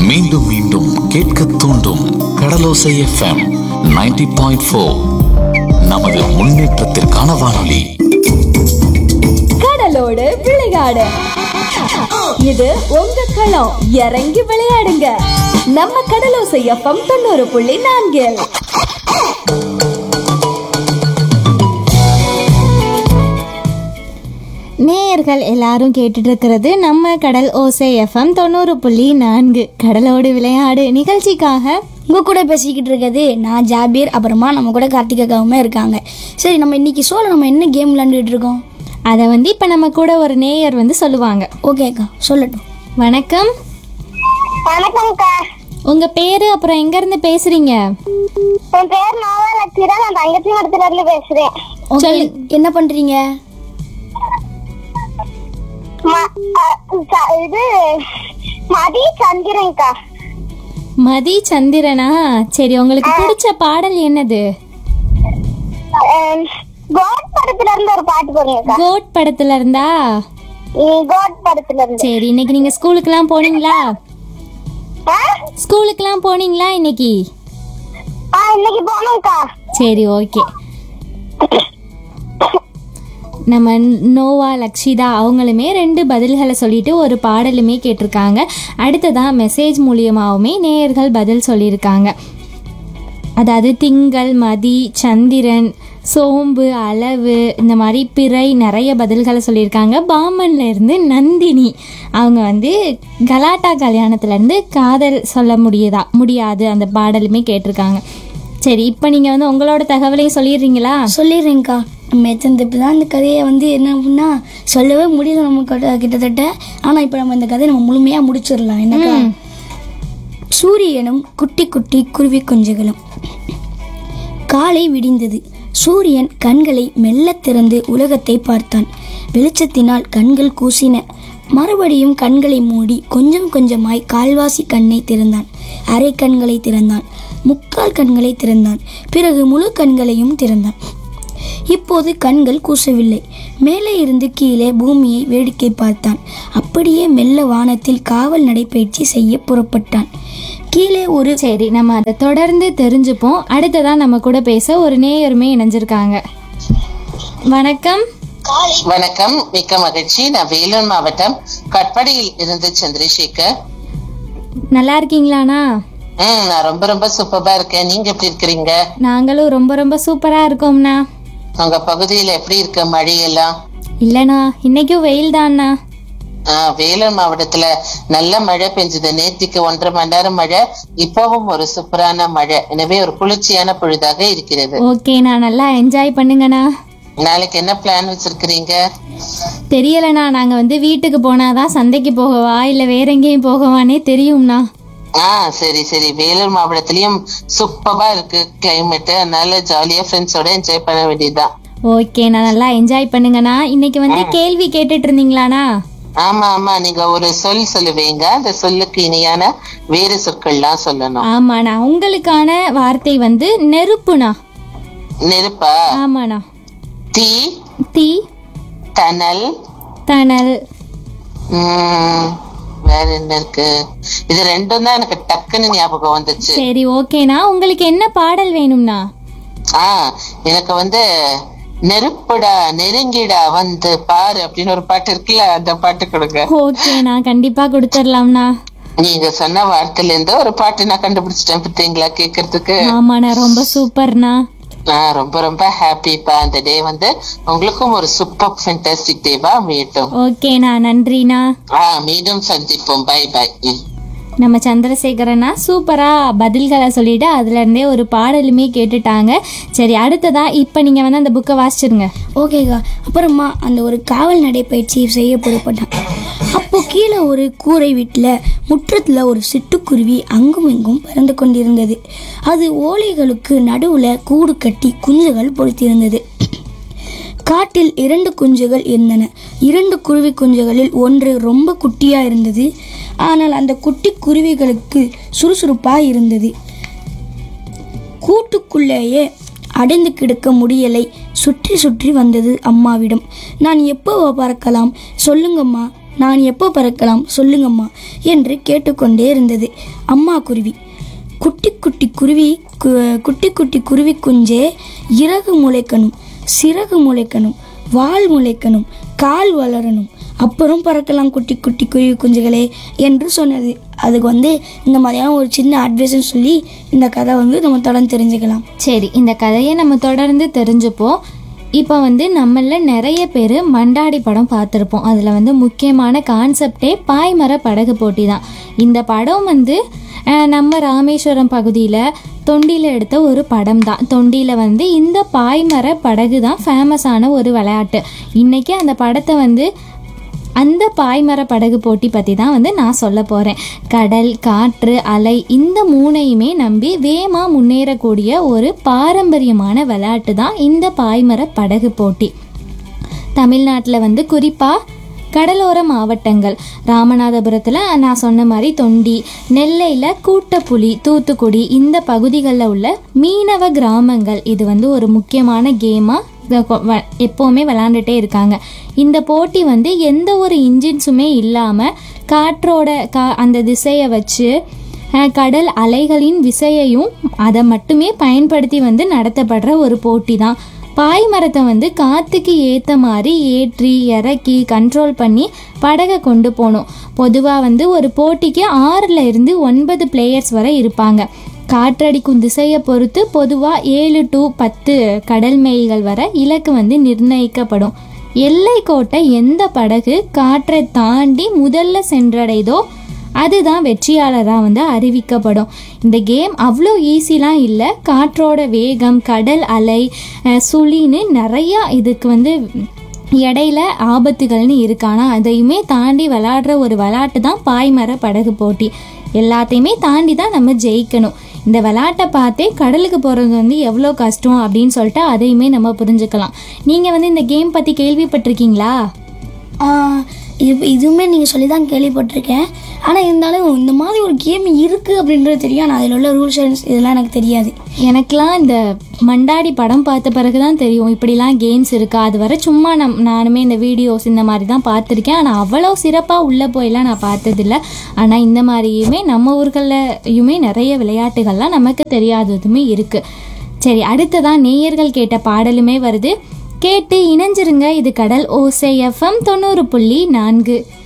மீண்டும் மீண்டும் கேட்க தூண்டும் கடலோசை எஃப்எம் 90.4 பாயிண்ட் ஃபோர் நமது முன்னேற்றத்திற்கான வானொலி கடலோடு விளையாடு இது உங்க களம் இறங்கி விளையாடுங்க நம்ம கடலோசை எஃப்எம் தொண்ணூறு புள்ளி நான்கில் நேயர்கள் எல்லாரும் கேட்டுட்டு இருக்கிறது நம்ம கடல் ஓசை எஃப்எம் தொண்ணூறு புள்ளி நான்கு கடலோடு விளையாடு நிகழ்ச்சிக்காக உங்க கூட பேசிக்கிட்டு இருக்கிறது நான் ஜாபீர் அப்புறமா நம்ம கூட கார்த்திகாவும் இருக்காங்க சரி நம்ம இன்னைக்கு ஷோல நம்ம என்ன கேம் விளையாண்டுட்டு இருக்கோம் அதை வந்து இப்போ நம்ம கூட ஒரு நேயர் வந்து சொல்லுவாங்க ஓகேக்கா சொல்லட்டும் வணக்கம் வணக்கம்க்கா உங்க பேரு அப்புறம் எங்க இருந்து பேசுறீங்க என் பேர் நோவா லட்சிரா நான் தங்கச்சி மடத்துல இருந்து பேசுறேன் ஓகே என்ன பண்றீங்க ம- அ- ச- இது மதி சந்திரன்க்கா மதி சந்திரனா சரி உங்களுக்கு பிடிச்ச பாடல் என்னது அஹ், கோட் படத்துல இருந்து ஒரு பாட்டு போடுங்கக்கா கோட் படத்துல இருந்தா ம், கோட் படத்துல இருந்து சரி இன்னைக்கு நீங்க ஸ்கூலுக்குலாம் போனீங்களா ஆ? ஸ்கூலுக்குலாம் போனீங்களா இன்னைக்கு ஆ இன்னைக்கு போனோம்க்கா சரி ஓகே நம்ம நோவா லக்ஷிதா அவங்களுமே ரெண்டு பதில்களை சொல்லிட்டு ஒரு பாடலுமே கேட்டிருக்காங்க அடுத்ததாக மெசேஜ் மூலியமாகவுமே நேயர்கள் பதில் சொல்லியிருக்காங்க அதாவது திங்கள் மதி சந்திரன் சோம்பு அளவு இந்த மாதிரி பிறை நிறைய பதில்களை சொல்லியிருக்காங்க பாமன்ல இருந்து நந்தினி அவங்க வந்து கலாட்டா கல்யாணத்துலேருந்து காதல் சொல்ல முடியுதா முடியாது அந்த பாடலுமே கேட்டிருக்காங்க சரி இப்போ நீங்கள் வந்து உங்களோட தகவலையும் சொல்லிடுறீங்களா சொல்லிடுறேங்க்கா நம்ம எத்தனை இப்போ தான் இந்த கதையை வந்து என்ன அப்படின்னா சொல்லவே முடியல நம்ம கிட்ட- கிட்டத்தட்ட ஆனால் இப்போ நம்ம இந்த கதையை நம்ம முழுமையாக முடிச்சிடலாம் என்னக்கா சூரியனும் குட்டி குட்டி குருவி குஞ்சுகளும் காலை விடிந்தது சூரியன் கண்களை மெல்லத் திறந்து உலகத்தை பார்த்தான் வெளிச்சத்தினால் கண்கள் கூசின மறுபடியும் கண்களை மூடி கொஞ்சம் கொஞ்சமாய் கால்வாசி கண்ணை திறந்தான் அரை கண்களை திறந்தான் முக்கால் கண்களை திறந்தான் பிறகு முழு கண்களையும் திறந்தான் இப்போது கண்கள் கூசவில்லை மேலே இருந்து கீழே பூமியை வேடிக்கை பார்த்தான் அப்படியே மெல்ல வானத்தில் காவல் நடைபயிற்சி செய்ய புறப்பட்டான் கீழே ஒரு சரி நம்ம அதை தொடர்ந்து தெரிஞ்சுப்போம் அடுத்ததான் நம்ம கூட பேச ஒரு நேயருமே இணைஞ்சிருக்காங்க வணக்கம் வணக்கம் மிக்க மகிழ்ச்சி நான் வேலூர் மாவட்டம் கட்படியில் இருந்து சந்திரசேகர் நல்லா இருக்கீங்களாண்ணா ம் நான் ரொம்ப ரொம்ப சூப்பரா இருக்கேன் நீங்க எப்படி இருக்கிறீங்க நாங்களும் ரொம்ப ரொம்ப சூப்பராக இருக்கோம்ண்ணா உங்க பகுதியில எப்படி இருக்கு மழையெல்லாம் இல்லைண்ணா இன்னைக்கும் வெயில் தான்ண்ணா ஆஹ் வேலூர் மாவட்டத்துல நல்ல மழை பெஞ்சது நேத்திக்கு ஒன்றரை மணி நேரம் மழை இப்பவும் ஒரு சூப்பரான மழை எனவே ஒரு குளிர்ச்சியான பொழுதாக இருக்கிறது ஓகேண்ணா நல்லா என்ஜாய் பண்ணுங்கண்ணா நாளைக்கு என்ன பிளான் வச்சிருக்கிறீங்க தெரியலண்ணா நாங்கள் வந்து வீட்டுக்கு போனாதான் சந்தைக்கு போகவா இல்லை வேற எங்கேயும் போகவானே தெரியும்ண்ணா ஆ சரி சரி வேலூர் மாவட்டத்திலயும் சூப்பரா இருக்கு கிளைமேட் அதனால ஜாலியா ஃப்ரெண்ட்ஸோட என்ஜாய் பண்ண வேண்டியதுதான் ஓகேண்ணா நல்லா என்ஜாய் பண்ணுங்கண்ணா இன்னைக்கு வந்து கேள்வி கேட்டுட்டு இருந்தீங்களாண்ணா ஆமா ஆமா நீங்க ஒரு சொல் சொல்லுவீங்க அந்த சொல்லுக்கு இணையான வேறு சொற்கள்லாம் சொல்லணும் ஆமாண்ணா உங்களுக்கான வார்த்தை வந்து நெருப்புண்ணா நெருப்பா ஆமாண்ணா தீ தீ தணல் தணல் உம் வேற என்ன இருக்கு இது ரெண்டும் தான் எனக்கு டக்குன்னு ஞாபகம் வந்துச்சு சரி ஓகேண்ணா உங்களுக்கு என்ன பாடல் வேணும்ண்ணா ஆ எனக்கு வந்து நெருப்புடா நெருங்கிடா வந்து பாரு அப்படின்னு ஒரு பாட்டு இருக்குல்ல அந்த பாட்டு கொடுங்க ஓகேண்ணா கண்டிப்பா கொடுத்துடலாம்ண்ணா நீங்க சொன்ன வார்த்தையில இருந்து ஒரு பாட்டு நான் கண்டுபிடிச்சிட்டேன் பார்த்தீங்களா கேக்குறதுக்கு ஆமாண்ணா ரொம்ப சூப்பர்ண்ணா நான் ரொம்ப ரொம்ப ஹாப்பிப்பா அந்த டே வந்து உங்களுக்கும் ஒரு சூப்பர் ஃபென்டாஸ்டிக் டேவா அமையட்டும் ஓகேண்ணா நன்றிண்ணா ஆ மீண்டும் சந்திப்போம் பை பை நம்ம சந்திரசேகரண்ணா சூப்பராக பதில்களை சொல்லிட்டு அதுலேருந்தே ஒரு பாடலுமே கேட்டுட்டாங்க சரி அடுத்ததா இப்போ நீங்கள் வந்து அந்த புக்கை வாசிச்சிருங்க ஓகேக்கா அப்புறமா அந்த ஒரு காவல் நடைப்பயிற்சி செய்ய புறப்பட்டான் அப்போ கீழே ஒரு கூரை வீட்டில் முற்றத்தில் ஒரு சிட்டுக்குருவி அங்கும் இங்கும் பறந்து கொண்டிருந்தது அது ஓலைகளுக்கு நடுவில் கூடு கட்டி குஞ்சுகள் பொறுத்திருந்தது காட்டில் இரண்டு குஞ்சுகள் இருந்தன இரண்டு குருவி குஞ்சுகளில் ஒன்று ரொம்ப குட்டியா இருந்தது ஆனால் அந்த குட்டி குருவிகளுக்கு சுறுசுறுப்பா இருந்தது கூட்டுக்குள்ளேயே அடைந்து கிடக்க முடியலை சுற்றி சுற்றி வந்தது அம்மாவிடம் நான் எப்போ பறக்கலாம் சொல்லுங்கம்மா நான் எப்போ பறக்கலாம் சொல்லுங்கம்மா என்று கேட்டுக்கொண்டே இருந்தது அம்மா குருவி குட்டி குட்டி குருவி கு- குட்டி குட்டி குருவி குஞ்சே இறகு முளைக்கணும் சிறகு முளைக்கணும் வால் முளைக்கணும் கால் வளரணும் அப்புறம் பறக்கலாம் குட்டி குட்டி குருவி குஞ்சுகளே என்று சொன்னது அதுக்கு வந்து இந்த மாதிரியான ஒரு சின்ன அட்வைஸ்ன்னு சொல்லி இந்த கதை வந்து நம்ம தொடர்ந்து தெரிஞ்சுக்கலாம் சரி இந்த கதையை நம்ம தொடர்ந்து தெரிஞ்சுப்போம் இப்போ வந்து நம்மள நிறைய பேர் மண்டாடி படம் பார்த்துருப்போம் அதில் வந்து முக்கியமான கான்செப்டே பாய்மர படகு போட்டி தான் இந்த படம் வந்து அஹ், நம்ம ராமேஸ்வரம் பகுதியில் தொண்டியில் எடுத்த ஒரு படம் தான் தொண்டியில் வந்து இந்த பாய்மர படகு தான் ஃபேமஸான ஒரு விளையாட்டு இன்றைக்கி அந்த படத்தை வந்து அந்த பாய்மர படகு போட்டி பற்றி தான் வந்து நான் சொல்ல போகிறேன் கடல் காற்று அலை இந்த மூணையுமே நம்பி வேமா முன்னேறக்கூடிய ஒரு பாரம்பரியமான விளையாட்டு தான் இந்த பாய்மர படகு போட்டி தமிழ்நாட்டில் வந்து குறிப்பாக கடலோர மாவட்டங்கள் ராமநாதபுரத்தில் நான் சொன்ன மாதிரி தொண்டி நெல்லையில் கூட்டப்புலி தூத்துக்குடி இந்த பகுதிகளில் உள்ள மீனவ கிராமங்கள் இது வந்து ஒரு முக்கியமான கேமாக எப்போவுமே விளாண்டுட்டே இருக்காங்க இந்த போட்டி வந்து எந்த ஒரு இன்ஜின்ஸுமே இல்லாமல் காற்றோட கா அந்த திசையை வச்சு அஹ், கடல் அலைகளின் விசையையும் அதை மட்டுமே பயன்படுத்தி வந்து நடத்தப்படுற ஒரு போட்டி தான் பாய்மரத்தை வந்து காற்றுக்கு ஏற்ற மாதிரி ஏற்றி இறக்கி கண்ட்ரோல் பண்ணி படகை கொண்டு போகணும் பொதுவாக வந்து ஒரு போட்டிக்கு ஆறில் இருந்து ஒன்பது பிளேயர்ஸ் வரை இருப்பாங்க காற்றடிக்கும் திசையை பொறுத்து பொதுவாக ஏழு டு பத்து கடல் மைல்கள் வரை இலக்கு வந்து நிர்ணயிக்கப்படும் எல்லை கோட்டை எந்த படகு காற்றை தாண்டி முதல்ல சென்றடைதோ அதுதான் வெற்றியாளராக வந்து அறிவிக்கப்படும் இந்த கேம் அவ்வளோ ஈஸிலாம் இல்லை காற்றோட வேகம் கடல் அலை அஹ், சுழின்னு நிறையா இதுக்கு வந்து இடையில ஆபத்துகள்னு இருக்கு ஆனால் அதையுமே தாண்டி விளாடுற ஒரு விளாட்டு தான் பாய்மர படகு போட்டி எல்லாத்தையுமே தாண்டி தான் நம்ம ஜெயிக்கணும் இந்த விளாட்டை பார்த்தே கடலுக்கு போகிறது வந்து எவ்வளோ கஷ்டம் அப்படின்னு சொல்லிட்டு அதையுமே நம்ம புரிஞ்சுக்கலாம் நீங்கள் வந்து இந்த கேம் பற்றி கேள்விப்பட்டிருக்கீங்களா ஆஹ் இது இதுவுமே நீங்கள் சொல்லி தான் கேள்விப்பட்டிருக்கேன் ஆனால் இருந்தாலும் இந்த மாதிரி ஒரு கேம் இருக்குது அப்படின்றது தெரியும் ஆனால் அதில் உள்ள ரூல்ஸ் இதெல்லாம் எனக்கு தெரியாது எனக்கெலாம் இந்த மண்டாடி படம் பார்த்த பிறகு தான் தெரியும் இப்படிலாம் கேம்ஸ் இருக்கா அது வரை சும்மா நம் நானுமே இந்த வீடியோஸ் இந்த மாதிரி தான் பார்த்துருக்கேன் ஆனால் அவ்வளோ சிறப்பாக உள்ளே போயெல்லாம் நான் பார்த்ததில்ல ஆனால் இந்த மாதிரியுமே நம்ம ஊர்கள்லையுமே நிறைய விளையாட்டுகள்லாம் நமக்கு தெரியாததுமே இருக்குது சரி அடுத்ததான் நேயர்கள் கேட்ட பாடலுமே வருது கேட்டு இணைஞ்சிருங்க இது கடல் ஓசை எஃப்எம் தொண்ணூறு புள்ளி நான்கு